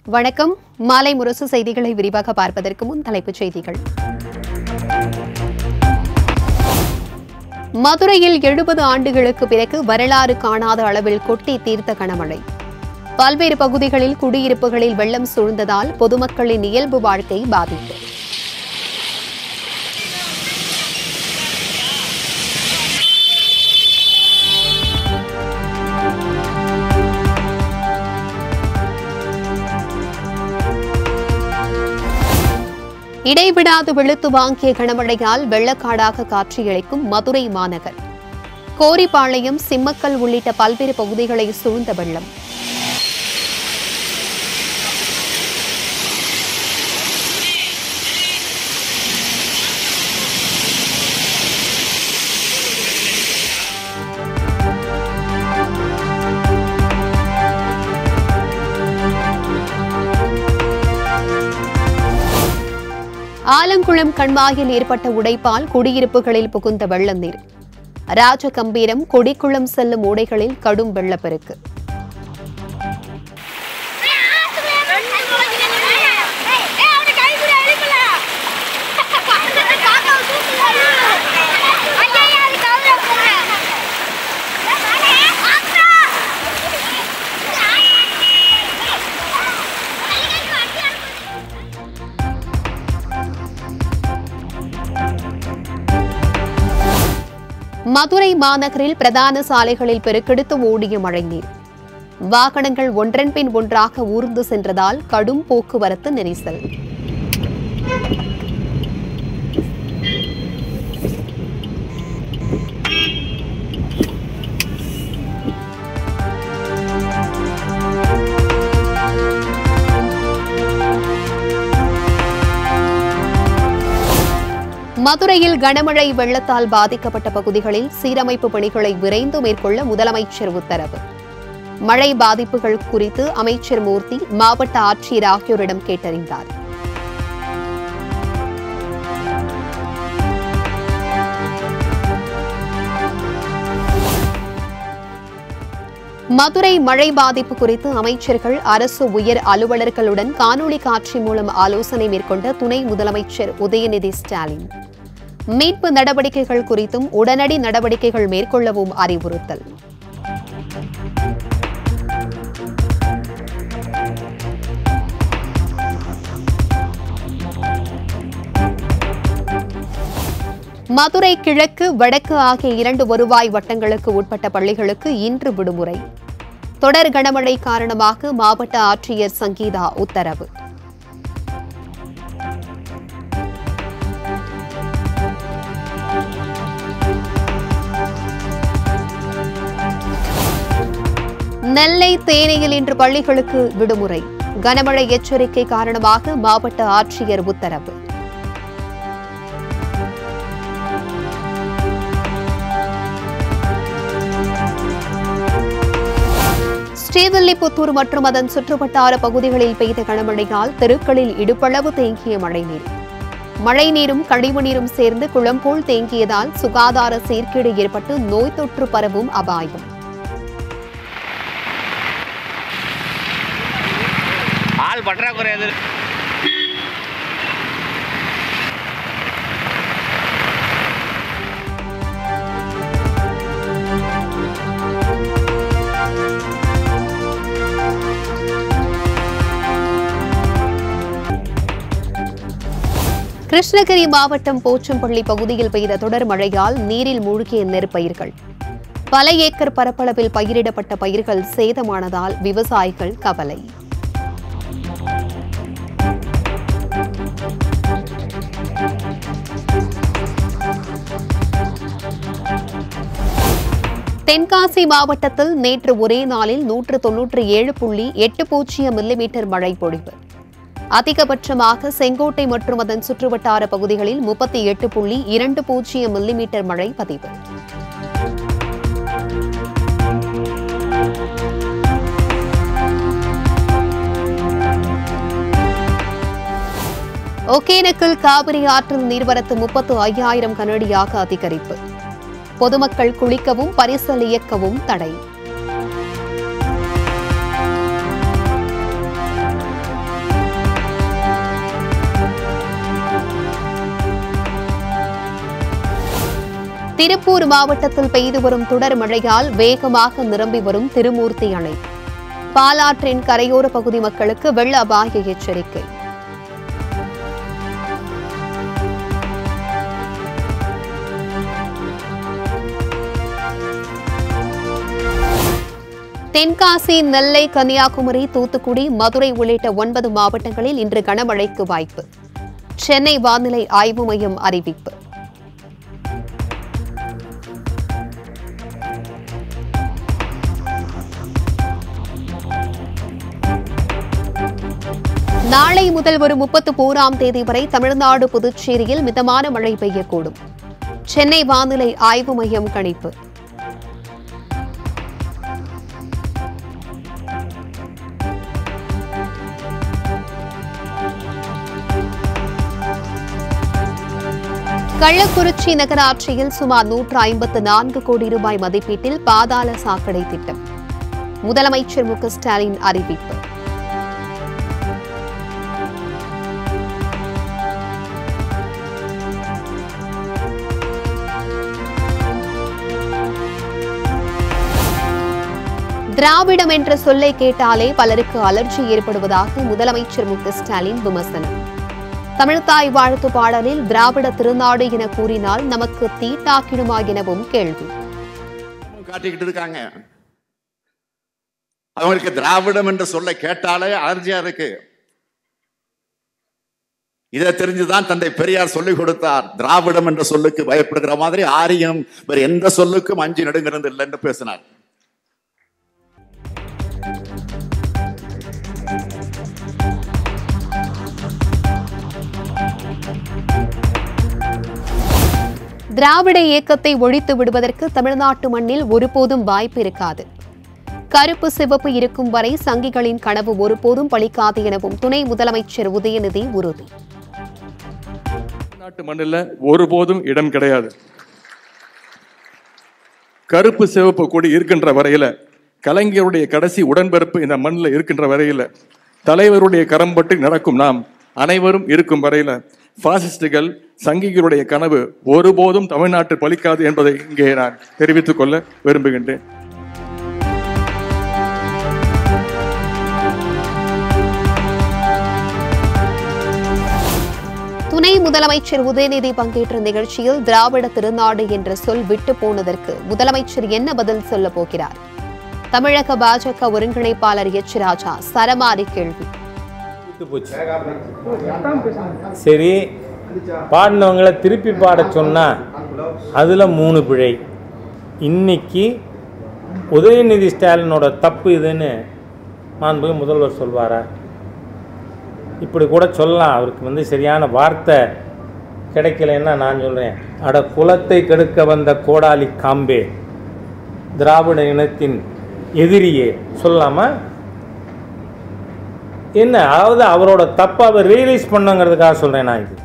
வணக்கம் மாலை முரசு செய்திகளை விரிவாக பார்ப்பதற்கு முன் தலைப்புச் செய்திகள் மதுரையில் எழுபது ஆண்டுகளுக்கு பிறகு வரலாறு காணாத அளவில் கொட்டி தீர்த்த கனமழை பல்வேறு பகுதிகளில் குடியிருப்புகளில் வெள்ளம் சூழ்ந்ததால் பொதுமக்களின் இயல்பு வாழ்க்கை பாதிப்பு இடைவிடாது வெளுத்து வாங்கிய கனமழையால் வெள்ளக்காடாக காட்சியளிக்கும் மதுரை மாநகர் கோரிப்பாளையம் சிம்மக்கல் உள்ளிட்ட பல்வேறு பகுதிகளை சூழ்ந்த வெள்ளம் ஆலங்குளம் கண்மாயில் ஏற்பட்ட உடைப்பால் குடியிருப்புகளில் புகுந்த வெள்ள நீர் ராஜகம்பீரம் கொடிக்குளம் செல்லும் ஓடைகளில் கடும் வெள்ளப்பெருக்கு மதுரை மாநகரில் பிரதான சாலைகளில் பெருக்கெடுத்து ஓடிய மழைநீர் வாகனங்கள் ஒன்றன் பின் ஒன்றாக ஊர்ந்து சென்றதால் கடும் போக்குவரத்து நெரிசல் மதுரையில் கனமழை வெள்ளத்தால் பாதிக்கப்பட்ட பகுதிகளில் சீரமைப்பு பணிகளை விரைந்து மேற்கொள்ள முதலமைச்சர் உத்தரவு மழை பாதிப்புகள் குறித்து அமைச்சர் மூர்த்தி மாவட்ட ஆட்சியர் ஆகியோரிடம் கேட்டறிந்தார் மதுரை மழை பாதிப்பு குறித்து அமைச்சர்கள் அரசு உயர் அலுவலர்களுடன் காணொலி காட்சி மூலம் ஆலோசனை மேற்கொண்ட துணை முதலமைச்சர் உதயநிதி ஸ்டாலின் மீட்பு நடவடிக்கைகள் குறித்தும் உடனடி நடவடிக்கைகள் மேற்கொள்ளவும் அறிவுறுத்தல் மதுரை கிழக்கு வடக்கு ஆகிய இரண்டு வருவாய் வட்டங்களுக்கு உட்பட்ட பள்ளிகளுக்கு இன்று விடுமுறை தொடர் கனமழை காரணமாக மாவட்ட ஆட்சியர் சங்கீதா உத்தரவு நெல்லை தேனியில் இன்று பள்ளிகளுக்கு விடுமுறை கனமழை எச்சரிக்கை காரணமாக மாவட்ட ஆட்சியர் உத்தரவு ஸ்ரீவில்லிபுத்தூர் மற்றும் அதன் சுற்றுவட்டார பகுதிகளில் பெய்த கனமழையால் தெருக்களில் இடுப்பளவு தேங்கிய மழைநீர் மழைநீரும் கழிவுநீரும் சேர்ந்து குளம் போல் தேங்கியதால் சுகாதார சீர்கேடு ஏற்பட்டு நோய் தொற்று பரவும் அபாயம் ஆள் பற்றாக்குறை அது கிருஷ்ணகிரி மாவட்டம் போச்சம்பள்ளி பகுதியில் பெய்த தொடர் மழையால் நீரில் மூழ்கிய நெற்பயிர்கள் பல ஏக்கர் பரப்பளவில் பயிரிடப்பட்ட பயிர்கள் சேதமானதால் விவசாயிகள் கவலை தென்காசி மாவட்டத்தில் நேற்று ஒரே நாளில் நூற்று தொன்னூற்று ஏழு புள்ளி எட்டு பூஜ்ஜியம் மில்லிமீட்டர் மழை பொழிவு அதிகபட்சமாக செங்கோட்டை மற்றும் அதன் சுற்றுவட்டார பகுதிகளில் முப்பத்தி எட்டு புள்ளி இரண்டு பூஜ்ஜியம் மில்லிமீட்டர் மழை பதிவு ஒகேனக்கல் காவிரி ஆற்றில் நீர்வரத்து முப்பத்து ஐயாயிரம் கனடியாக அதிகரிப்பு பொதுமக்கள் குளிக்கவும் பரிசல் இயக்கவும் தடை திருப்பூர் மாவட்டத்தில் பெய்து வரும் தொடர் மழையால் வேகமாக நிரம்பி வரும் திருமூர்த்தி அணை பாலாற்றின் கரையோர பகுதி மக்களுக்கு வெள்ள அபாய எச்சரிக்கை தென்காசி நெல்லை கன்னியாகுமரி தூத்துக்குடி மதுரை உள்ளிட்ட ஒன்பது மாவட்டங்களில் இன்று கனமழைக்கு வாய்ப்பு சென்னை வானிலை ஆய்வு மையம் அறிவிப்பு நாளை முதல் வரும் முப்பத்து போராம் தேதி வரை தமிழ்நாடு புதுச்சேரியில் மிதமான மழை பெய்யக்கூடும் சென்னை வானிலை ஆய்வு மையம் கணிப்பு கள்ளக்குறிச்சி நகராட்சியில் சுமார் நூற்று ஐம்பத்து நான்கு கோடி ரூபாய் மதிப்பீட்டில் பாதாள சாக்கடை திட்டம் முதலமைச்சர் மு க ஸ்டாலின் அறிவிப்பு திராவிடம் என்ற சொல்லை கேட்டாலே பலருக்கு அலர்ஜி ஏற்படுவதாக முதலமைச்சர் மு க ஸ்டாலின் விமர்சனம் தமிழ்தாய் வாழ்த்து பாடலில் திராவிட திருநாடு என கூறினால் நமக்கு தீட்டாக்கிடுமா எனவும் கேள்வி காட்டிக்கிட்டு இருக்காங்க அவங்களுக்கு திராவிடம் என்று சொல்ல கேட்டாலே அலர்ஜியா இருக்கு இதை தெரிஞ்சுதான் தந்தை பெரியார் சொல்லிக் கொடுத்தார் திராவிடம் என்ற சொல்லுக்கு பயப்படுகிற மாதிரி ஆரியம் வேற எந்த சொல்லுக்கும் அஞ்சு நடுங்கிறது இல்லை என்று பேசினார் திராவிட இயக்கத்தை ஒழித்து விடுவதற்கு தமிழ்நாட்டு மண்ணில் ஒருபோதும் வாய்ப்பு இருக்காது கருப்பு சிவப்பு இருக்கும் வரை சங்கிகளின் கனவு ஒருபோதும் பலிக்காது எனவும் துணை முதலமைச்சர் உதயநிதி உறுதி நாட்டு மண்ணில் ஒருபோதும் இடம் கிடையாது கருப்பு சிவப்பு கொடி இருக்கின்ற வரையில கலைஞருடைய கடைசி உடன்பிறப்பு இந்த மண்ணில் இருக்கின்ற வரையில தலைவருடைய கரம்பட்டு நடக்கும் நாம் அனைவரும் இருக்கும் வரையில பாசிஸ்டுகள் சங்கிகளுடைய கனவு ஒருபோதும் தமிழ்நாட்டில் பலிக்காது என்பதை இங்கே நான் தெரிவித்துக் கொள்ள விரும்புகின்றேன் துணை முதலமைச்சர் உதயநிதி பங்கேற்ற நிகழ்ச்சியில் திராவிட திருநாடு என்ற சொல் விட்டு போனதற்கு முதலமைச்சர் என்ன பதில் சொல்ல போகிறார் தமிழக பாஜக ஒருங்கிணைப்பாளர் எச் ராஜா சரமாரி கேள்வி விட்டு போச்சு சரி பாடினவங்களை திருப்பி பாடச் சொன்னா அதில் மூணு பிழை இன்னைக்கு உதயநிதி ஸ்டாலினோட தப்பு இதுன்னு மாண்புமிகு முதல்வர் சொல்வாரா இப்படி கூட சொல்லலாம் அவருக்கு வந்து சரியான வார்த்தை கிடைக்கலன்னா நான் சொல்கிறேன் அட குலத்தை கெடுக்க வந்த கோடாலி காம்பே திராவிட இனத்தின் எதிரியே சொல்லலாமா என்ன அதாவது அவரோட தப்பை அவர் ரியலைஸ் பண்ணுங்கிறதுக்காக சொல்கிறேன் நான் இது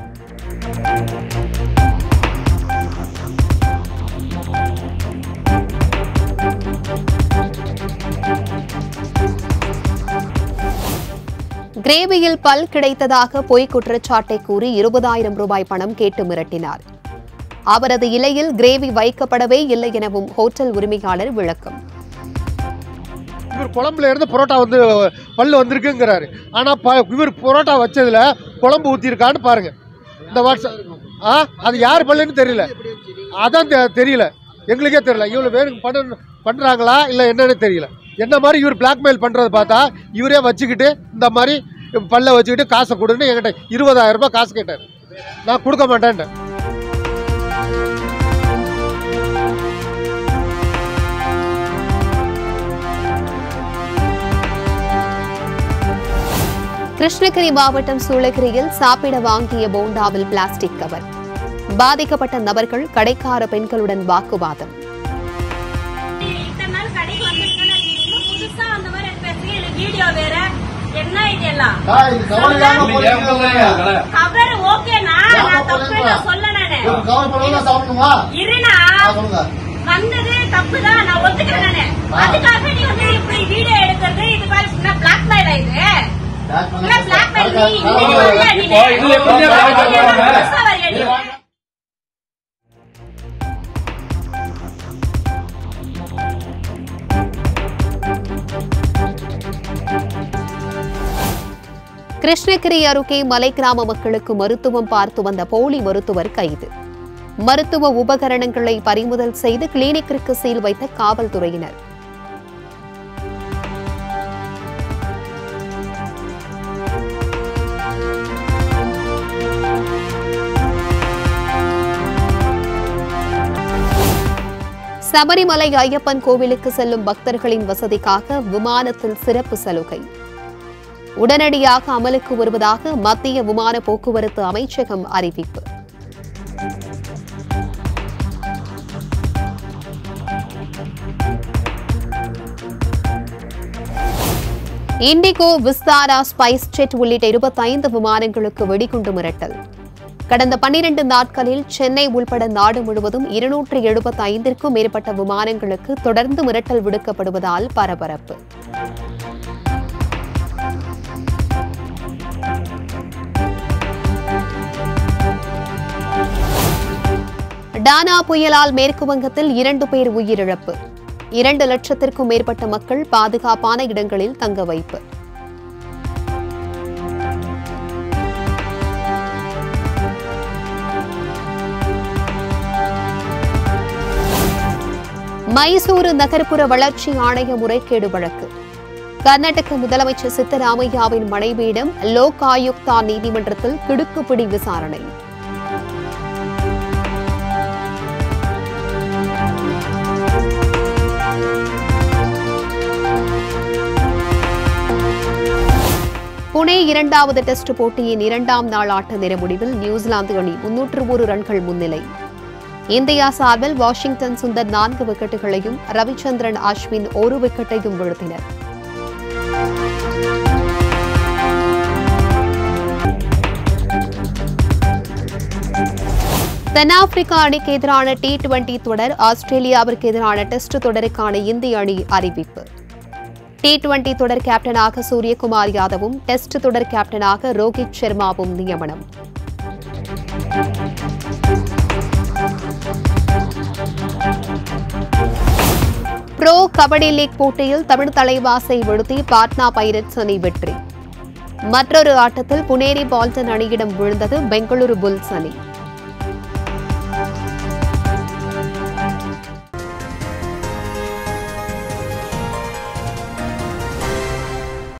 கிரேவியில் பல் கிடைத்ததாக பொய் குற்றச்சாட்டை கூறி இருபதாயிரம் ரூபாய் பணம் கேட்டு மிரட்டினார் அவரது இலையில் கிரேவி வைக்கப்படவே இல்லை எனவும் ஹோட்டல் உரிமையாளர் விளக்கம் இவர் குழம்புல இருந்து புரோட்டா வந்து பல்லு வந்திருக்குங்கிறாரு ஆனால் ப இவர் புரோட்டா வச்சதுல குழம்பு ஊற்றிருக்கான்னு பாருங்க இந்த வாட்ஸ்அப் ஆ அது யார் பல்லுன்னு தெரியல அதான் தெ- தெரியல எங்களுக்கே தெரியல இவ்வளோ வேணும் பண்ண பண்ணுறாங்களா இல்லை என்னன்னு தெரியல என்ன மாதிரி இவர் பிளாக்மெயில் பண்ணுறதை பார்த்தா இவரே வச்சுக்கிட்டு இந்த மாதிரி பல்ல வச்சுக்கிட்டு காசை கொடுன்னு என்கிட்ட இருபதாயிரம் ரூபாய் காசு கேட்டார் நான் கொடுக்க மாட்டேன்ட்டேன் கிருஷ்ணகிரி மாவட்டம் சூளகிரியில் சாப்பிட வாங்கிய போண்டாவில் பிளாஸ்டிக் கவர் பாதிக்கப்பட்ட நபர்கள் கடைக்கார பெண்களுடன் வாக்குவாதம் இத்தனை நாள் கடைக்கு வந்திருக்கேன் நான் இன்னும் புதுசா அந்த மாதிரி பேசுறீங்க இல்ல வீடியோ வேற என்ன இதெல்லாம் கவர் ஓகேண்ணா நான் தப்பு நான் சொல்ல நானு இருண்ணா வந்தது தப்பு தான் நான் ஒத்துக்கிறேன் நானு அதுக்காக நீ வந்து இப்படி வீடியோ எடுக்கிறது இது மாதிரி பிளாக் மெயில் இது பிளாக் மெயில் நீ இன்னைக்கு வரியா நீ புதுசா வரியா நீ கிருஷ்ணகிரி அருகே மலை கிராம மக்களுக்கு மருத்துவம் பார்த்து வந்த போலி மருத்துவர் கைது மருத்துவ உபகரணங்களை பறிமுதல் செய்து கிளினிக்கிற்கு சீல் வைத்த காவல்துறையினர் சபரிமலை ஐயப்பன் கோவிலுக்கு செல்லும் பக்தர்களின் வசதிக்காக விமானத்தில் சிறப்பு சலுகை உடனடியாக அமலுக்கு வருவதாக மத்திய விமான போக்குவரத்து அமைச்சகம் அறிவிப்பு இண்டிகோ விஸ்தாரா ஸ்பைஸ் ஜெட் உள்ளிட்ட இருபத்தைந்து விமானங்களுக்கு வெடிகுண்டு மிரட்டல் கடந்த பன்னிரண்டு நாட்களில் சென்னை உள்பட நாடு முழுவதும் இருநூற்று எழுபத்தி ஐந்திற்கும் மேற்பட்ட விமானங்களுக்கு தொடர்ந்து மிரட்டல் விடுக்கப்படுவதால் பரபரப்பு டானா புயலால் மேற்கு வங்கத்தில் இரண்டு பேர் உயிரிழப்பு இரண்டு லட்சத்திற்கும் மேற்பட்ட மக்கள் பாதுகாப்பான இடங்களில் தங்க வைப்பு மைசூரு நகர்ப்புற வளர்ச்சி ஆணைய முறைகேடு வழக்கு கர்நாடக முதலமைச்சர் சித்தராமையாவின் மனைவியிடம் லோக் ஆயுக்தா நீதிமன்றத்தில் கிடுக்குப்பிடி விசாரணை புனே இரண்டாவது டெஸ்ட் போட்டியின் இரண்டாம் நாள் ஆட்ட நேர முடிவில் நியூசிலாந்து அணி முன்னூற்று ஒரு ரன்கள் முன்னிலை இந்தியா சார்பில் வாஷிங்டன் சுந்தர் நான்கு விக்கெட்டுகளையும் ரவிச்சந்திரன் அஸ்வின் ஒரு விக்கெட்டையும் வீழ்த்தினர் தென்னாப்பிரிக்கா அணிக்கு எதிரான டி டுவெண்டி தொடர் ஆஸ்திரேலியாவிற்கு எதிரான டெஸ்ட் தொடருக்கான இந்திய அணி அறிவிப்பு டி டுவெண்டி தொடர் கேப்டனாக சூரியகுமார் யாதவும் டெஸ்ட் தொடர் கேப்டனாக ரோஹித் சர்மாவும் நியமனம் ப்ரோ கபடி லீக் போட்டியில் தமிழ் தலைவாசை வீழ்த்தி பாட்னா பைரட்ஸ் அணி வெற்றி மற்றொரு ஆட்டத்தில் புனேரி பால்டன் அணியிடம் விழுந்தது பெங்களூரு புல்ஸ் அணி